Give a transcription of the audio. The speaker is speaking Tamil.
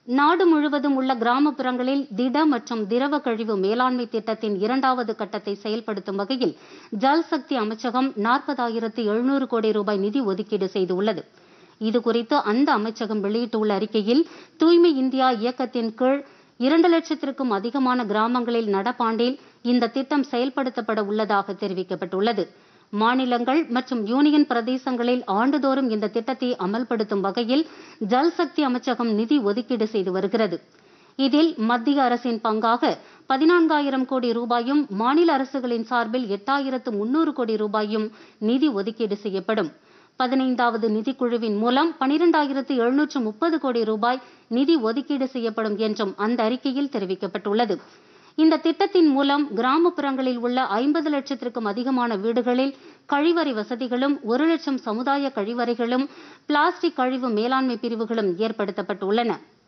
நாடு முழுவதும் உள்ள கிராமப்புறங்களில் திட மற்றும் திரவ கழிவு மேலாண்மை திட்டத்தின் இரண்டாவது கட்டத்தை செயல்படுத்தும் வகையில் ஜல் சக்தி அமைச்சகம் நாற்பதாயிரத்து எழுநூறு கோடி ரூபாய் நிதி ஒதுக்கீடு செய்துள்ளது இதுகுறித்து அந்த அமைச்சகம் வெளியிட்டுள்ள அறிக்கையில் தூய்மை இந்தியா இயக்கத்தின் கீழ் இரண்டு லட்சத்திற்கும் அதிகமான கிராமங்களில் நடப்பாண்டில் இந்த திட்டம் செயல்படுத்தப்பட உள்ளதாக தெரிவிக்கப்பட்டுள்ளது மாநிலங்கள் மற்றும் யூனியன் பிரதேசங்களில் ஆண்டுதோறும் இந்த திட்டத்தை அமல்படுத்தும் வகையில் ஜல் சக்தி அமைச்சகம் நிதி ஒதுக்கீடு செய்து வருகிறது இதில் மத்திய அரசின் பங்காக பதினான்காயிரம் கோடி ரூபாயும் மாநில அரசுகளின் சார்பில் எட்டாயிரத்து முன்னூறு கோடி ரூபாயும் நிதி ஒதுக்கீடு செய்யப்படும் பதினைந்தாவது நிதிக்குழுவின் மூலம் பனிரெண்டாயிரத்து எழுநூற்று முப்பது கோடி ரூபாய் நிதி ஒதுக்கீடு செய்யப்படும் என்றும் அந்த அறிக்கையில் தெரிவிக்கப்பட்டுள்ளது இந்த திட்டத்தின் மூலம் கிராமப்புறங்களில் உள்ள ஐம்பது லட்சத்திற்கும் அதிகமான வீடுகளில் கழிவறை வசதிகளும் ஒரு லட்சம் சமுதாய கழிவறைகளும் பிளாஸ்டிக் கழிவு மேலாண்மை பிரிவுகளும் ஏற்படுத்தப்பட்டுள்ளன